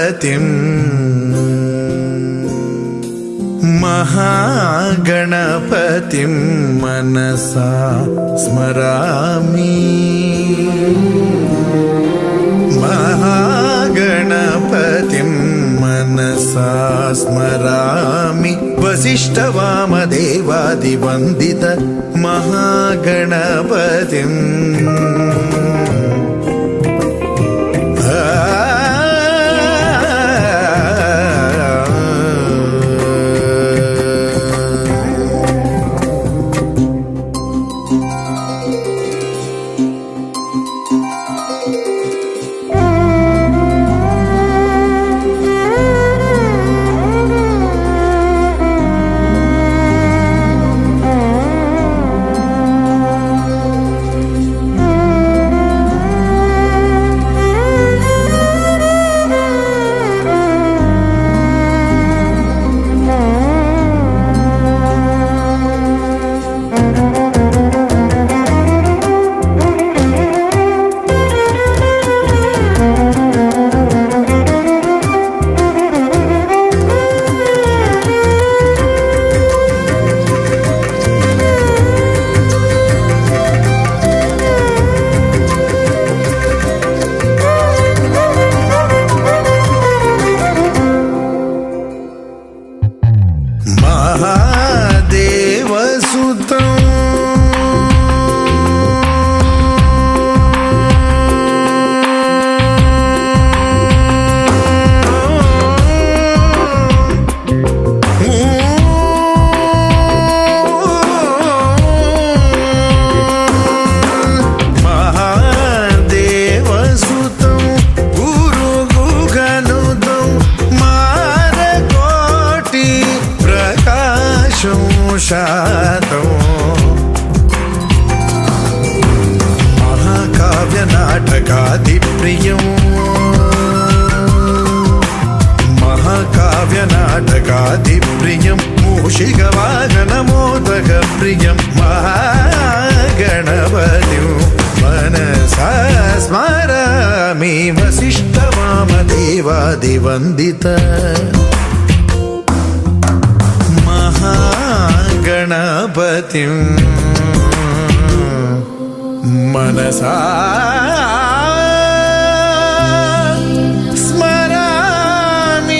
महागणपतिम् महागणपतिं मनसा स्मरामि महागणपतिं मनसा स्मरामि वसिष्ठवामदेवादिवन्दित महागणपतिम् महादेवसुतं गुरुगुगनुतं मारकोटि प्रकाशं शातम् महाकाव्यनाटकादिप्रियम् महाकाव्यनाटकादिप्रियं मूषिकवाहनमोदकप्रियं महागणपतिं मनसा स्मरामि वसिष्ठवामदेवादिवन्दित महागणपतिं मनसा स्मरामि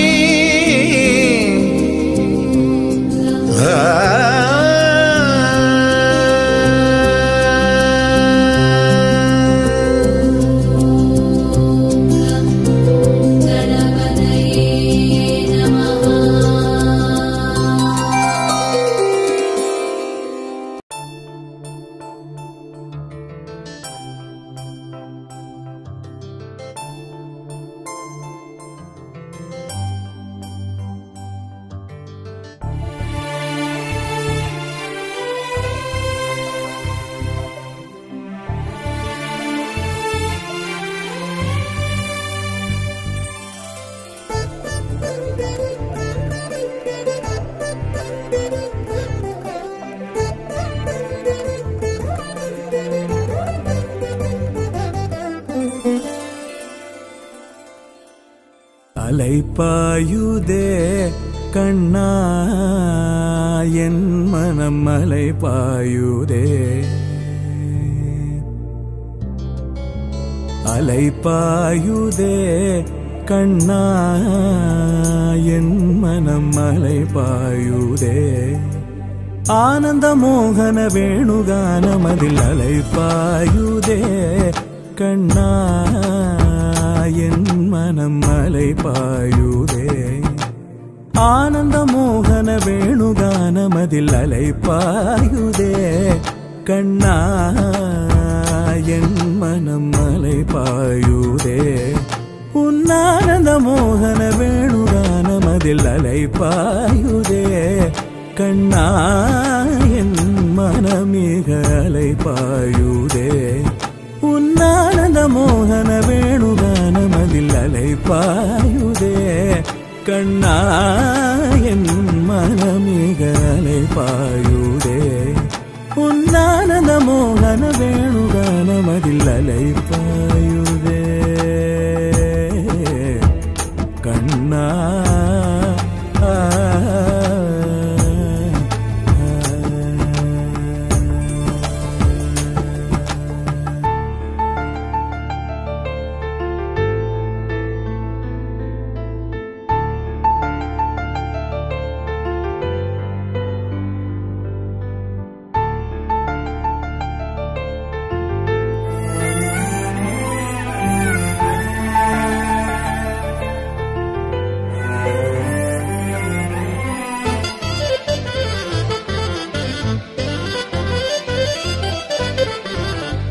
அலைப்பாயுதே கண்ணா என் மனம் அலைப்பாயுதே அலைப்பாயுதே கண்ணா என் மனம் அலைப்பாயுதே ஆனந்த மோகன வேணுகானமதில் அலைப்பாயுதே கண்ணா என் மனம் அலைப்பாயுதே ஆனந்த மோகன வேணுகானமதில் அலைப்பாயுதே கண்ணா என் மனம் அலைப்பாயுதே உன்னானந்த மோகன வேணுகானமதில் அலைப்பாயுதே கண்ணா என் மனமிக அலைப்பாயுதே உன்னானந்த மோகன வேணுகானமதில் அலைப்பாயுதே கண்ணா என் மனமிக அலைப்பாயுதே உன்னானந்த மோகன வேணுகானமதில் அலைப்பாயுதே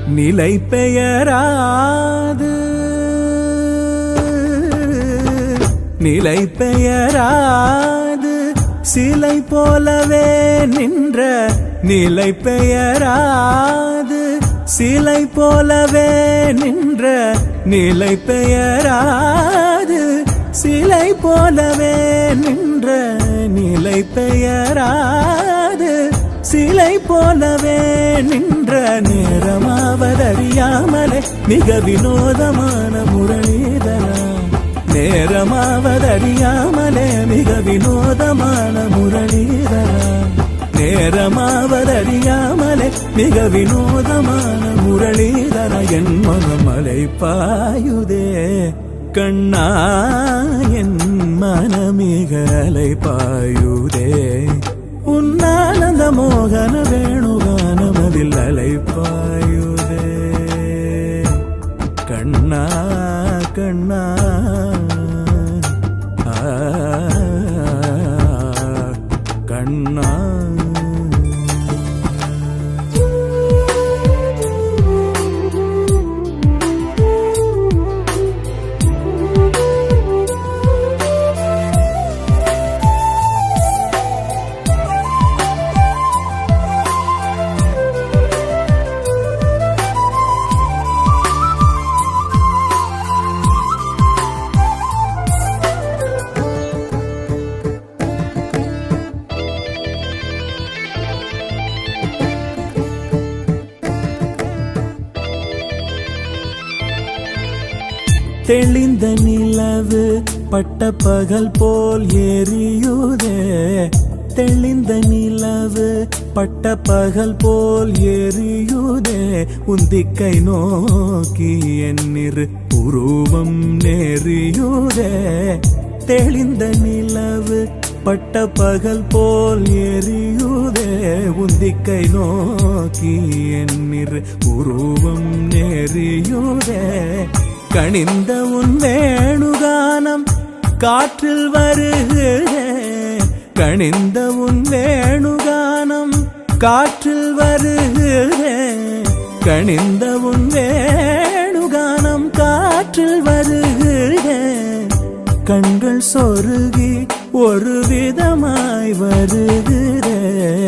நிலை பெயராது நிலை பெயராது சிலை போலவே நின்ற நிலை பெயராது சிலை போலவே நின்ற நிலை பெயராது சிலை போலவே நின்ற நிலை பெயராது சிலை போலவே நின்ற நேரமாவதறியாமலே மிக வினோதமான முரளிதரா நேரமாவதறியாமலே மிக வினோதமான முரளிதரா நேரமாவதறியாமலே மிக வினோதமான முரளிதர என் மனமலை பாயுதே கண்ணா என் மனமிக அலை பாயுதே உன்னானந்த மோகன வேணுகானமதில் அலை பாயுதே கண்ணா கண்ணா ஆ, கண்ணா தெளிந்த நிலவு பட்ட பகல் போல் எரியுதே தெளிந்த நிலவு பட்ட பகல் போல் எரியுதே உந்திக்கை நோக்கி என்னிரு உருவம் நெறியுதே தெளிந்த நிலவு பட்ட பகல் போல் எரியுதே உந்திக்கை நோக்கி என்னிரு உருவம் நெறியுதே கணிந்த உன் வேணுகானம் காற்றில் வருகிறே கணிந்த உன் வேணுகானம் காற்றில் வருகிறே கணிந்த உன் வேணுகானம் காற்றில் வருகிறே கண்கள் சொருகி ஒரு விதமாய் வருகிறே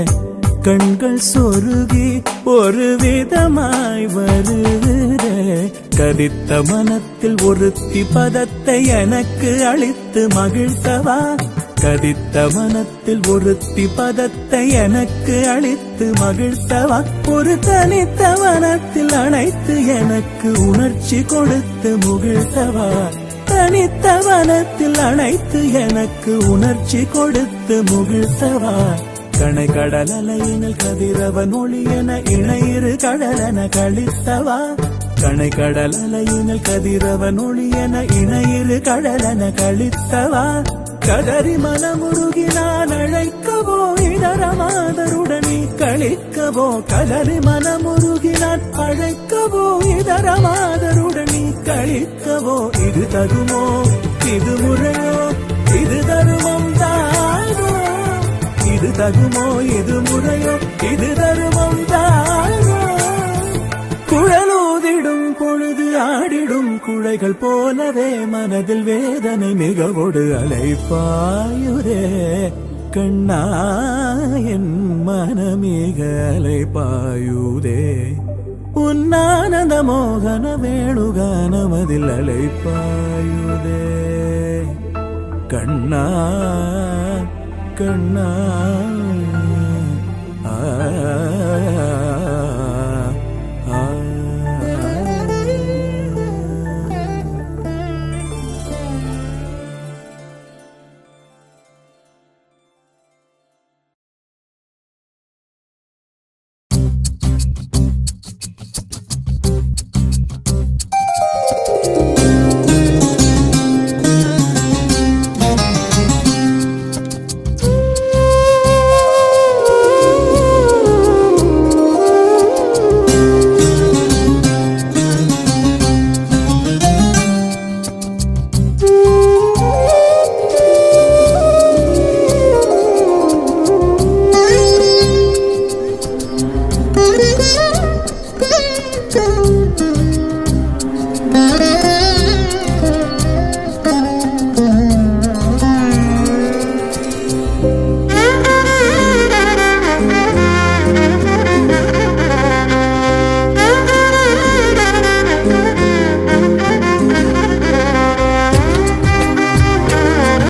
கண்கள் சொருகி ஒரு விதமாய் வருகிறே கதித்த மனத்தில் ஒருத்தி பதத்தை எனக்கு அளித்து மகிழ்த்தவா கதித்த மனத்தில் ஒருத்தி பதத்தை எனக்கு அளித்து மகிழ்த்தவா ஒரு தனித்த மனத்தில் அழைத்து எனக்கு உணர்ச்சி கொடுத்து முகிழ்த்தவா தனித்த வனத்தில் அணைத்து எனக்கு உணர்ச்சி கொடுத்து முகிழ்த்தவா கணை கடல் அலையினில் கதிரவன் ஒளி என இணையிரு கடலென கழித்தவா கணை கடல் அலையினில் கதிரவன் ஒளி என இணையிரு கடலென கழித்தவா கதறி மனமுருகி நான் அழைக்கவோ இதரமாதருடனே கழிக்கவோ கதறி மனமுருகி நான் அழைக்கவோ இதரமாதருடனே கழிக்கவோ இது தகுமோ இது முறையோ இது தருமம் தானோ இது தகுமோ இது முறையோ இது தருமம் தானோ குழலூதிடும் பொழுது ஆடிடும் குழைகள் போலவே மனதில் வேதனை மிகவொடு அலைப்பாயுரே கண்ணா என் மனமிக அலைப்பாயுதே உன்னானந்த மோகன வேணுகானமதில் அலைப்பாயுதே கண்ணா கண்ணா ஆ